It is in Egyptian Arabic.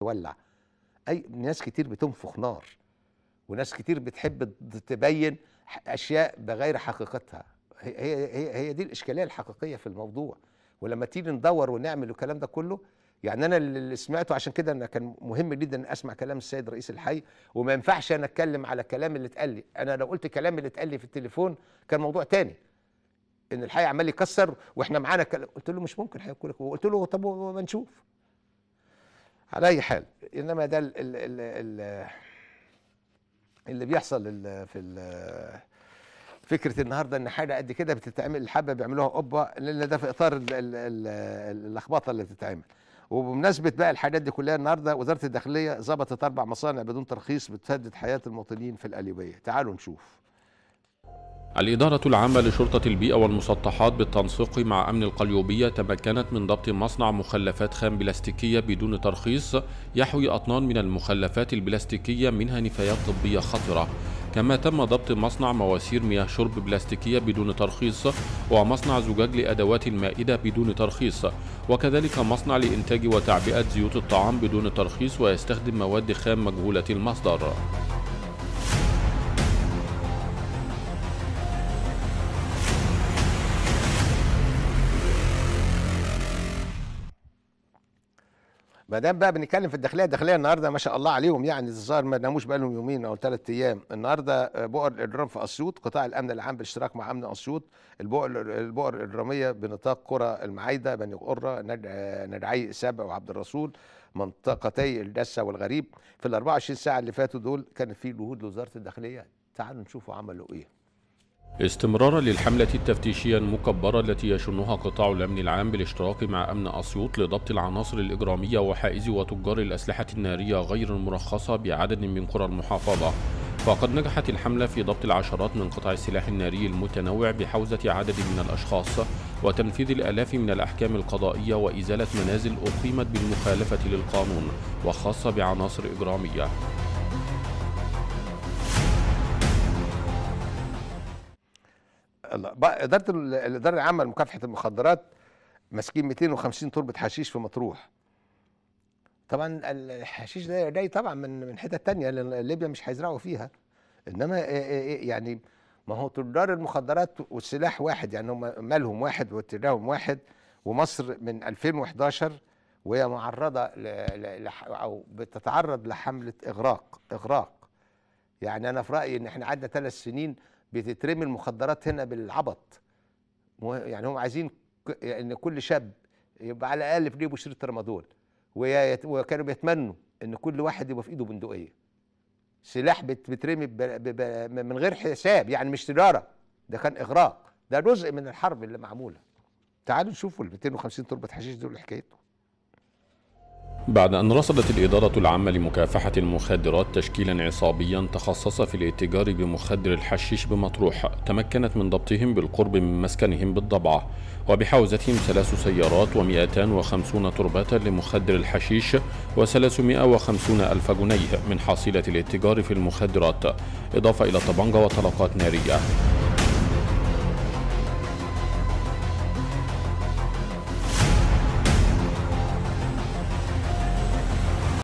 تولع اي ناس كتير بتنفخ نار وناس كتير بتحب تبين اشياء بغير حقيقتها هي هي هي دي الاشكاليه الحقيقيه في الموضوع ولما تيجي ندور ونعمل الكلام ده كله يعني انا اللي سمعته عشان كده انا كان مهم جدا ان اسمع كلام السيد رئيس الحي وما ينفعش انا اتكلم على الكلام اللي اتقال لي انا لو قلت الكلام اللي اتقال لي في التليفون كان موضوع تاني ان الحي عمال يكسر واحنا معانا كلام قلت له مش ممكن هيقول وقلت له طب ما نشوف على اي حال انما ده ال ال ال ال اللي بيحصل ال في ال فكره النهارده ان حاجه قد كده بتتعمل الحبه بيعملوها قبه لان ده في اطار ال- ال- ال- اللخبطه اللي بتتعمل وبمناسبه بقى الحاجات دي كلها النهارده وزاره الداخليه ظبطت اربع مصانع بدون ترخيص بتهدد حياه المواطنين في القليوبيه تعالوا نشوف الإدارة العامة لشرطة البيئة والمسطحات بالتنسيق مع أمن القليوبية تمكنت من ضبط مصنع مخلفات خام بلاستيكية بدون ترخيص يحوي أطنان من المخلفات البلاستيكية منها نفايات طبية خطرة كما تم ضبط مصنع مواسير مياه شرب بلاستيكية بدون ترخيص ومصنع زجاج لأدوات المائدة بدون ترخيص وكذلك مصنع لإنتاج وتعبئة زيوت الطعام بدون ترخيص ويستخدم مواد خام مجهولة المصدر ما دام بقى بنتكلم في الداخليه الداخليه النهارده ما شاء الله عليهم يعني الظاهر ما ناموش بقى لهم يومين او ثلاث ايام النهارده بؤر الاجرام في اسيوط قطاع الامن العام بالاشتراك مع امن اسيوط البؤر البؤر الاجراميه بنطاق قرى المعايده بني قره ندع- ندعي سبع وعبد الرسول منطقتي الجسه والغريب في ال 24 ساعه اللي فاتوا دول كان في جهود لوزاره الداخليه تعالوا نشوفوا عملوا ايه استمرارا للحملة التفتيشية المكبرة التي يشنها قطاع الأمن العام بالاشتراك مع أمن أسيوط لضبط العناصر الإجرامية وحائز وتجار الأسلحة النارية غير المرخصة بعدد من قرى المحافظة فقد نجحت الحملة في ضبط العشرات من قطع السلاح الناري المتنوع بحوزة عدد من الأشخاص وتنفيذ الآلاف من الأحكام القضائية وإزالة منازل أقيمت بالمخالفة للقانون وخاصة بعناصر إجرامية الله بقى اداره ال- الاداره العامه لمكافحه المخدرات ماسكين 250 تربه حشيش في مطروح طبعا الحشيش ده جاي طبعا من من حتت تانية لان ليبيا مش هيزرعوا فيها انما إيه إيه إيه يعني ما هو تجار المخدرات والسلاح واحد يعني هم مالهم واحد واتجاههم واحد ومصر من 2011 وهي معرضه ل... ل... لح- او بتتعرض لحمله اغراق اغراق يعني انا في رايي ان احنا عدى ثلاث سنين بتترمي المخدرات هنا بالعبط مه- يعني هم عايزين ك- ان كل شاب يبقى على الاقل في جيبه شريط ترامادول ويت- وكانوا بيتمنوا ان كل واحد يبقى في ايده بندقيه سلاح بت- بترمي ب- ب- ب- من غير حساب يعني مش تجاره ده كان اغراق ده جزء من الحرب اللي معموله تعالوا نشوفوا ال 250 تربه حشيش دول حكايتهم بعد أن رصدت الإدارة العامة لمكافحة المخدرات تشكيلا عصابيا تخصص في الاتجار بمخدر الحشيش بمطروح تمكنت من ضبطهم بالقرب من مسكنهم بالضبعة وبحوزتهم ثلاث سيارات و250 تربة لمخدر الحشيش و350 ألف جنيه من حصيلة الاتجار في المخدرات إضافة إلى طبنجة وطلقات نارية